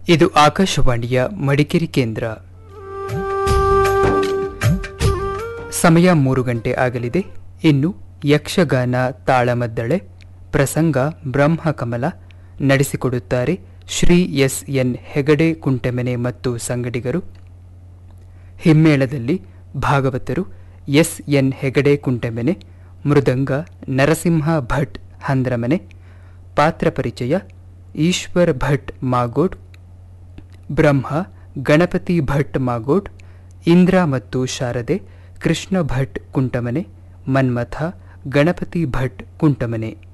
ಇದು ಆಕಾಶವಾಣಿಯ ಮಡಿಕೇರಿ ಕೇಂದ್ರ ಸಮಯ ಮೂರು ಗಂಟೆ ಆಗಲಿದೆ ಇನ್ನು ಯಕ್ಷಗಾನ ತಾಳಮದ್ದಳೆ ಪ್ರಸಂಗ ಬ್ರಹ್ಮಕಮಲ ನಡೆಸಿಕೊಡುತ್ತಾರೆ ಶ್ರೀ ಎಸ್ ಎನ್ ಹೆಗಡೆ ಕುಂಟೆಮನೆ ಮತ್ತು ಸಂಗಡಿಗರು ಹಿಮ್ಮೇಳದಲ್ಲಿ ಭಾಗವತರು ಎಸ್ ಎನ್ ಹೆಗಡೆ ಕುಂಟೆಮನೆ ಮೃದಂಗ ನರಸಿಂಹ ಭಟ್ ಹಂದ್ರಮನೆ ಪಾತ್ರ ಪರಿಚಯ ಈಶ್ವರ್ ಭಟ್ ಮಾಗೋಡ್ ಬ್ರಹ್ಮ ಗಣಪತಿ ಭಟ್ ಮಾಗೋಡ್ ಇಂದ್ರ ಮತ್ತು ಶಾರದೆ ಕೃಷ್ಣ ಭಟ್ ಕುಂಟಮನೆ ಮನ್ಮಥ ಗಣಪತಿ ಭಟ್ ಕುಂಟಮನೆ